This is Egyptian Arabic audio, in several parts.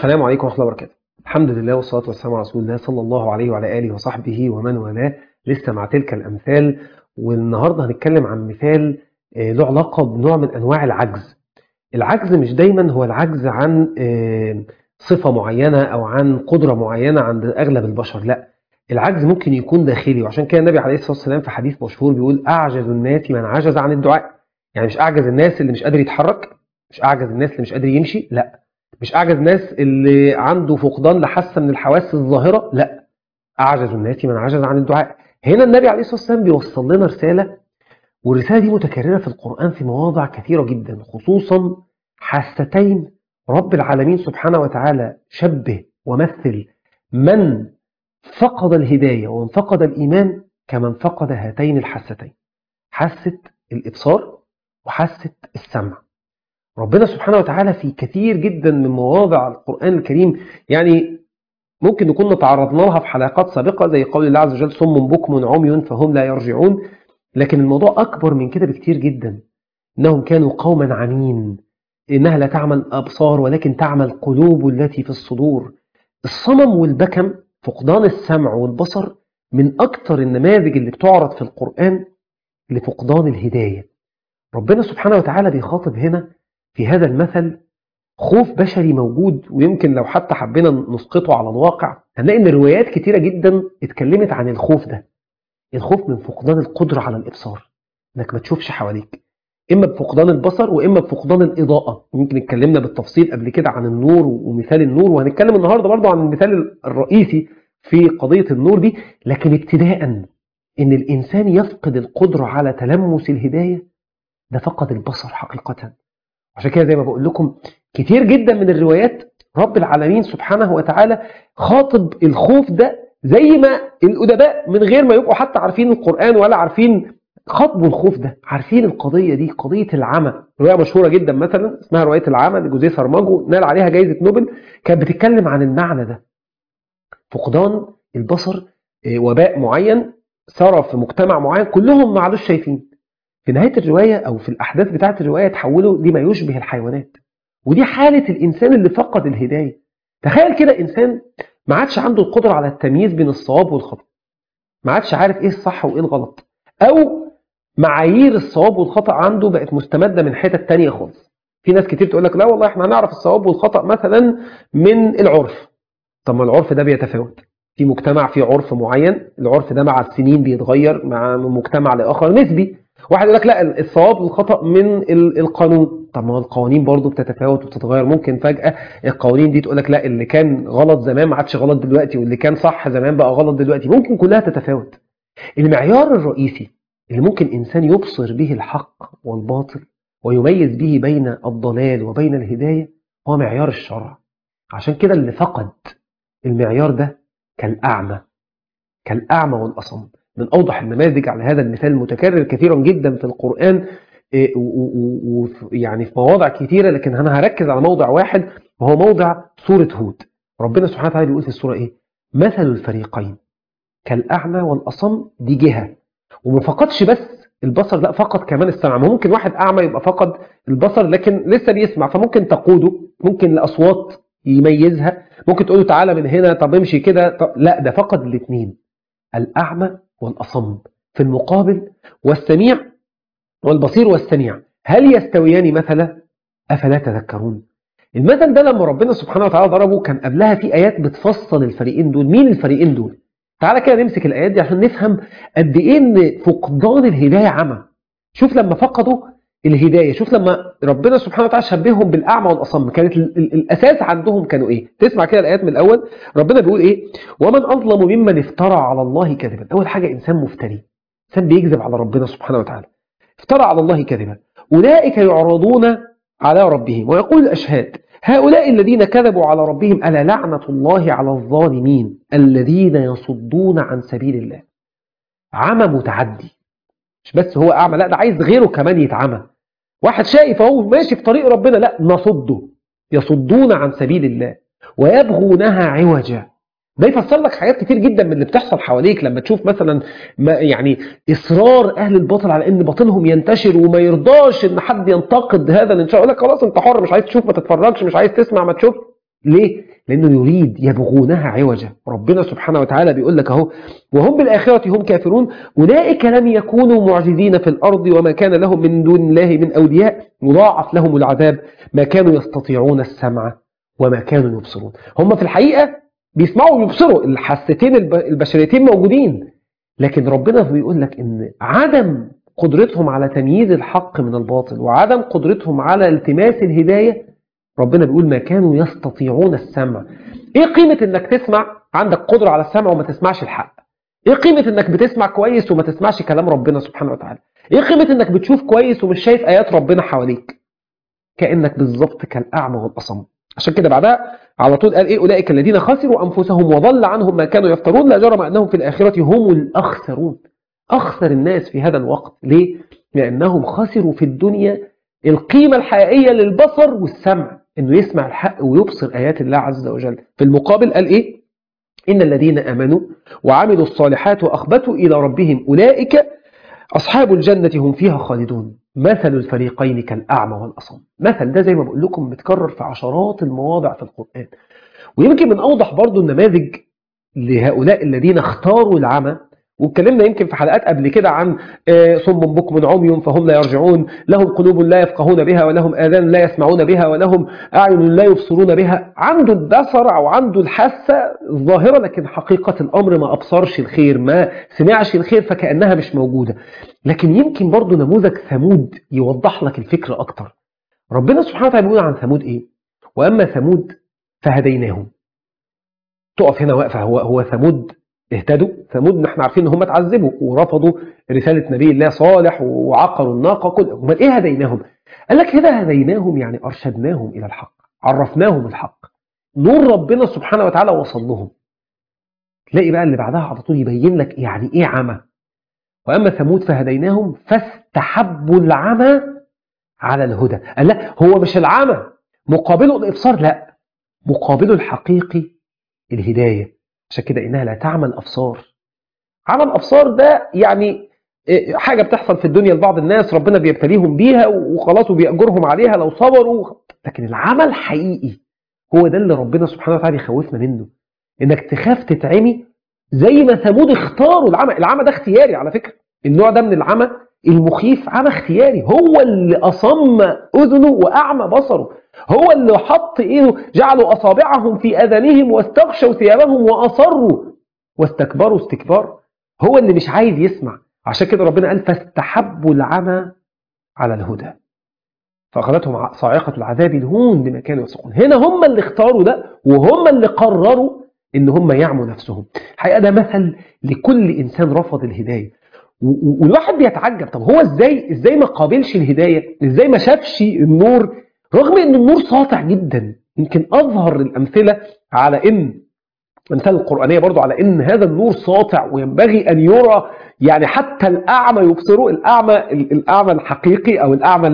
السلام عليكم ورحمة الله وبركاته الحمد لله والصلاة والسلام على رسول الله صلى الله عليه وعلى آله وصحبه ومن والاه لسه مع تلك الأمثال والنهاردة هنتكلم عن مثال آه، له علاقة بنوع من أنواع العجز العجز مش دايما هو العجز عن آه، صفة معينة أو عن قدرة معينة عند أغلب البشر لا العجز ممكن يكون داخلي وعشان كده النبي عليه الصلاة والسلام في حديث مشهور بيقول أعجز الناس من عجز عن الدعاء يعني مش أعجز الناس اللي مش قادر يتحرك مش أعجز الناس اللي مش قادر يمشي لا مش أعجز الناس اللي عنده فقدان لحاسة من الحواس الظاهرة لا أعجز الناس من عجز عن الدعاء هنا النبي عليه الصلاة والسلام بيوصل لنا رسالة والرسالة دي متكررة في القرآن في مواضع كثيرة جدا خصوصا حاستين رب العالمين سبحانه وتعالى شبه ومثل من فقد الهداية ومن فقد الإيمان كمن فقد هاتين الحاستين حاسة الإبصار وحاسة السمع ربنا سبحانه وتعالى في كثير جدا من مواضع القرآن الكريم يعني ممكن نكون تعرضنا لها في حلقات سابقة زي قول الله عز وجل صم بكم عمي فهم لا يرجعون لكن الموضوع أكبر من كده بكتير جدا إنهم كانوا قوما عمين إنها لا تعمل أبصار ولكن تعمل قلوب التي في الصدور الصمم والبكم فقدان السمع والبصر من أكثر النماذج اللي بتعرض في القرآن لفقدان الهداية ربنا سبحانه وتعالى بيخاطب هنا في هذا المثل خوف بشري موجود ويمكن لو حتى حبينا نسقطه على الواقع هنلاقي ان روايات كتيرة جدا اتكلمت عن الخوف ده الخوف من فقدان القدرة على الإبصار انك ما تشوفش حواليك اما بفقدان البصر واما بفقدان الإضاءة يمكن اتكلمنا بالتفصيل قبل كده عن النور ومثال النور وهنتكلم النهاردة برضو عن المثال الرئيسي في قضية النور دي لكن ابتداء ان الانسان يفقد القدرة على تلمس الهداية ده فقد البصر حقيقة عشان كده زي ما بقول لكم كتير جدا من الروايات رب العالمين سبحانه وتعالى خاطب الخوف ده زي ما الأدباء من غير ما يبقوا حتى عارفين القرآن ولا عارفين خاطبوا الخوف ده عارفين القضية دي قضية العمى رواية مشهورة جدا مثلا اسمها رواية العمى لجوزيه سارماجو نال عليها جائزة نوبل كانت بتتكلم عن المعنى ده فقدان البصر آه، وباء معين صار في مجتمع معين كلهم ما عادوش شايفين في نهاية الرواية أو في الأحداث بتاعة الرواية تحولوا لما يشبه الحيوانات ودي حالة الإنسان اللي فقد الهداية تخيل كده إنسان ما عادش عنده القدرة على التمييز بين الصواب والخطأ ما عادش عارف إيه الصح وإيه الغلط أو معايير الصواب والخطأ عنده بقت مستمدة من حتت تانية خالص في ناس كتير تقول لك لا والله احنا هنعرف الصواب والخطأ مثلا من العرف طب ما العرف ده بيتفاوت في مجتمع فيه عرف معين العرف ده مع السنين بيتغير مع مجتمع لآخر نسبي واحد يقول لك لا الصواب والخطأ من ال- القانون طب ما هو القوانين برضو بتتفاوت وبتتغير ممكن فجأة القوانين دي تقول لك لا اللي كان غلط زمان ما عادش غلط دلوقتي واللي كان صح زمان بقى غلط دلوقتي ممكن كلها تتفاوت المعيار الرئيسي اللي ممكن إنسان يبصر به الحق والباطل ويميز به بين الضلال وبين الهداية هو معيار الشرع عشان كده اللي فقد المعيار ده كالأعمى كالأعمى والأصم من أوضح النماذج على هذا المثال المتكرر كثيرا جدا في القرآن ويعني في مواضع كثيرة لكن أنا هركز على موضع واحد وهو موضع سورة هود ربنا سبحانه وتعالى بيقول في السورة إيه مثل الفريقين كالأعمى والأصم دي جهة وما فقدش بس البصر لا فقد كمان السمع ما ممكن واحد أعمى يبقى فقد البصر لكن لسه بيسمع فممكن تقوده ممكن لأصوات يميزها ممكن تقول له تعالى من هنا طب امشي كده طب لا ده فقد الاثنين الأعمى والأصم في المقابل والسميع والبصير والسميع هل يستويان مثلا أفلا تذكرون المثل ده لما ربنا سبحانه وتعالى ضربه كان قبلها في آيات بتفصل الفريقين دول مين الفريقين دول تعالى كده نمسك الآيات دي عشان نفهم قد إيه إن فقدان الهداية عمى شوف لما فقدوا الهداية شوف لما ربنا سبحانه وتعالى شبههم بالأعمى والأصم كانت ال ال الأساس عندهم كانوا إيه تسمع كده الآيات من الأول ربنا بيقول إيه ومن أظلم ممن افترى على الله كذبا أول حاجة إنسان مفتري إنسان بيكذب على ربنا سبحانه وتعالى افترى على الله كذبا أولئك يعرضون على ربهم ويقول الأشهاد هؤلاء الذين كذبوا على ربهم ألا لعنة الله على الظالمين الذين يصدون عن سبيل الله عمى متعدي مش بس هو أعمى لا ده عايز غيره كمان يتعمى واحد شايف اهو ماشي في طريق ربنا لا نصده يصدون عن سبيل الله ويبغونها عوجا ده يفسر لك حاجات كتير جدا من اللي بتحصل حواليك لما تشوف مثلا ما يعني اصرار اهل الباطل على ان باطلهم ينتشر وما يرضاش ان حد ينتقد هذا الانشاء يقول لك خلاص انت حر مش عايز تشوف ما تتفرجش مش عايز تسمع ما تشوف ليه لأنه يريد يبغونها عوجا ربنا سبحانه وتعالى بيقول لك أهو وهم بالآخرة هم كافرون أولئك لم يكونوا معجزين في الأرض وما كان لهم من دون الله من أولياء مضاعف لهم العذاب ما كانوا يستطيعون السمع وما كانوا يبصرون هم في الحقيقة بيسمعوا ويبصروا الحاستين البشريتين موجودين لكن ربنا بيقول لك ان عدم قدرتهم على تمييز الحق من الباطل وعدم قدرتهم على التماس الهداية ربنا بيقول ما كانوا يستطيعون السمع ايه قيمة انك تسمع عندك قدرة على السمع وما تسمعش الحق ايه قيمة انك بتسمع كويس وما تسمعش كلام ربنا سبحانه وتعالى ايه قيمة انك بتشوف كويس ومش شايف ايات ربنا حواليك كأنك بالظبط كالأعمى والأصم عشان كده بعدها على طول قال ايه اولئك الذين خسروا انفسهم وضل عنهم ما كانوا يفترون لا جرم انهم في الاخره هم الاخسرون اخسر الناس في هذا الوقت ليه لانهم خسروا في الدنيا القيمه الحقيقيه للبصر والسمع انه يسمع الحق ويبصر ايات الله عز وجل في المقابل قال ايه ان الذين امنوا وعملوا الصالحات واخبتوا الى ربهم اولئك اصحاب الجنه هم فيها خالدون مثل الفريقين كالأعمى والأصم مثل ده زي ما بقول لكم متكرر في عشرات المواضع في القرآن ويمكن من أوضح برضو النماذج لهؤلاء الذين اختاروا العمى واتكلمنا يمكن في حلقات قبل كده عن صم بكم عمي فهم لا يرجعون لهم قلوب لا يفقهون بها ولهم آذان لا يسمعون بها ولهم أعين لا يبصرون بها عنده البصر أو عنده الحاسة الظاهرة لكن حقيقة الأمر ما أبصرش الخير ما سمعش الخير فكأنها مش موجودة لكن يمكن برضو نموذج ثمود يوضح لك الفكرة أكتر ربنا سبحانه وتعالى بيقول عن ثمود إيه وأما ثمود فهديناهم تقف هنا واقفة هو, هو ثمود اهتدوا ثمود نحن عارفين ان هم اتعذبوا ورفضوا رسالة نبي الله صالح وعقروا الناقة كل امال ايه هديناهم قال لك هنا هديناهم يعني ارشدناهم الى الحق عرفناهم الحق نور ربنا سبحانه وتعالى وصل لهم تلاقي بقى اللي بعدها على طول يبين لك يعني ايه عمى واما ثمود فهديناهم فاستحبوا العمى على الهدى قال لا هو مش العمى مقابله الابصار لا مقابله الحقيقي الهدايه عشان كده إنها لا تعمل أبصار عمل أبصار ده يعني حاجة بتحصل في الدنيا لبعض الناس ربنا بيبتليهم بيها وخلاص وبيأجرهم عليها لو صبروا لكن العمل حقيقي هو ده اللي ربنا سبحانه وتعالى يخوفنا منه إنك تخاف تتعمي زي ما ثمود اختاروا العمى العمى ده اختياري على فكرة النوع ده من العمى المخيف عمى اختياري هو اللي أصم أذنه وأعمى بصره هو اللي حط ايده جعلوا اصابعهم في اذانهم واستغشوا ثيابهم واصروا واستكبروا استكبار هو اللي مش عايز يسمع عشان كده ربنا قال فاستحبوا العمى على الهدى فاخذتهم صاعقه العذاب الهون بما كانوا يفسقون هنا هم اللي اختاروا ده وهم اللي قرروا ان هم يعموا نفسهم الحقيقه ده مثل لكل انسان رفض الهدايه والواحد بيتعجب طب هو ازاي ازاي ما قابلش الهدايه ازاي ما شافش النور رغم ان النور ساطع جدا يمكن اظهر الامثله على ان الامثله القرانيه برضو على ان هذا النور ساطع وينبغي ان يرى يعني حتى الاعمى يبصره الاعمى الاعمى الحقيقي او الاعمى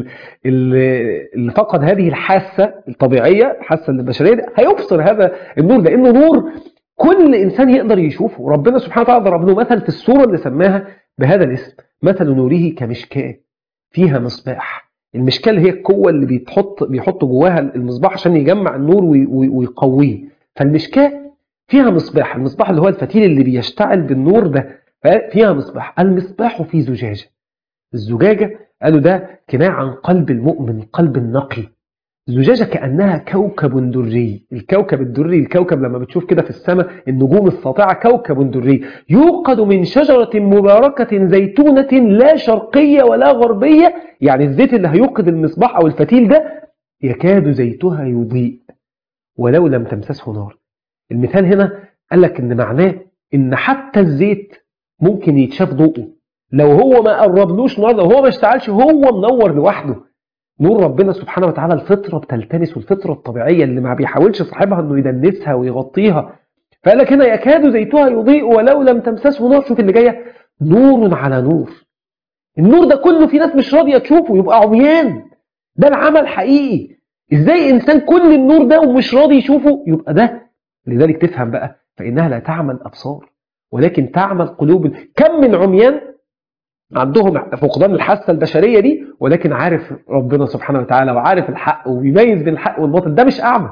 اللي فقد هذه الحاسه الطبيعيه الحاسه البشريه هيبصر هذا النور لانه نور كل انسان يقدر يشوفه ربنا سبحانه وتعالى ضرب له مثل في السوره اللي سماها بهذا الاسم مثل نوره كمشكاه فيها مصباح المشكاه اللي هي القوه اللي بيتحط بيحط جواها المصباح عشان يجمع النور ويقويه فالمشكاه فيها مصباح المصباح اللي هو الفتيل اللي بيشتعل بالنور ده فيها مصباح المصباح في زجاجه الزجاجه قالوا ده كناية عن قلب المؤمن قلب النقي الزجاجة كأنها كوكب دري الكوكب الدري الكوكب لما بتشوف كده في السماء النجوم الساطعة كوكب دري يوقد من شجرة مباركة زيتونة لا شرقية ولا غربية يعني الزيت اللي هيوقد المصباح أو الفتيل ده يكاد زيتها يضيء ولو لم تمسسه نار المثال هنا قال لك ان معناه ان حتى الزيت ممكن يتشاف ضوءه لو هو ما قربلوش نار لو هو ما اشتعلش هو منور لوحده نور ربنا سبحانه وتعالى الفطرة بتلتمس والفطرة الطبيعية اللي ما بيحاولش صاحبها انه يدنسها ويغطيها فقال لك هنا يكاد زيتها يضيء ولو لم تمسسه نار شوف اللي جاية نور على نور النور ده كله في ناس مش راضية تشوفه يبقى عميان ده العمل حقيقي ازاي انسان كل النور ده ومش راضي يشوفه يبقى ده لذلك تفهم بقى فإنها لا تعمل أبصار ولكن تعمل قلوب كم من عميان عندهم فقدان الحاسة البشرية دي ولكن عارف ربنا سبحانه وتعالى وعارف الحق وبيميز بين الحق والباطل ده مش أعمى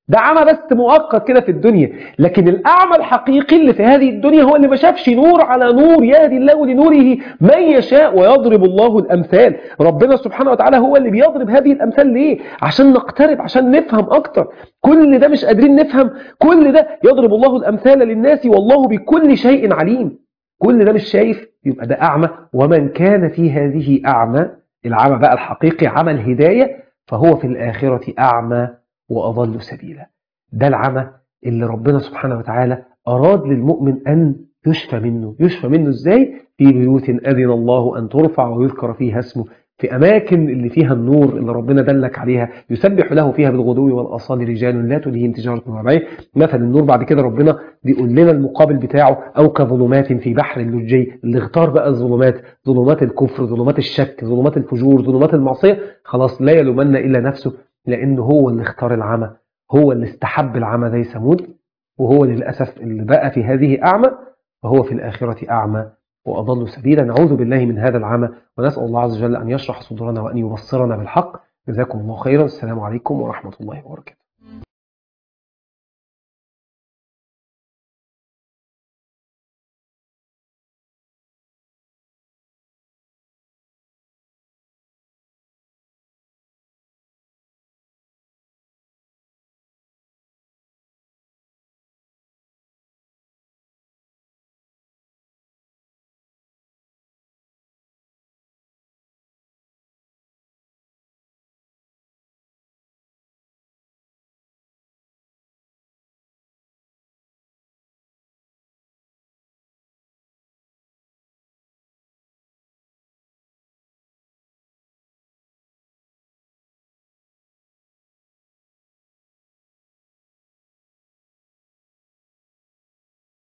ده عمى بس مؤقت كده في الدنيا لكن الأعمى الحقيقي اللي في هذه الدنيا هو اللي ما شافش نور على نور يهدي الله لنوره من يشاء ويضرب الله الأمثال ربنا سبحانه وتعالى هو اللي بيضرب هذه الأمثال ليه عشان نقترب عشان نفهم أكتر كل ده مش قادرين نفهم كل ده يضرب الله الأمثال للناس والله بكل شيء عليم كل ده مش شايف يبقى ده أعمى ومن كان في هذه أعمى العمى بقى الحقيقي عمى الهداية فهو في الآخرة أعمى وأضل سبيلا ده العمى اللي ربنا سبحانه وتعالى أراد للمؤمن أن يشفى منه يشفى منه إزاي؟ في بيوت أذن الله أن ترفع ويذكر فيها اسمه في أماكن اللي فيها النور اللي ربنا دلك عليها يسبح له فيها بالغدو والأصال رجال لا تلهيهم تجارة وبيع مثل النور بعد كده ربنا بيقول لنا المقابل بتاعه أو كظلمات في بحر اللجي اللي اختار بقى الظلمات ظلمات الكفر ظلمات الشك ظلمات الفجور ظلمات المعصية خلاص لا يلومن إلا نفسه لأنه هو اللي اختار العمى هو اللي استحب العمى زي ثمود وهو للأسف اللي بقى في هذه أعمى وهو في الآخرة أعمى وأضل سبيلا نعوذ بالله من هذا العمى ونسأل الله عز وجل أن يشرح صدورنا وأن يبصرنا بالحق جزاكم الله خيرا السلام عليكم ورحمة الله وبركاته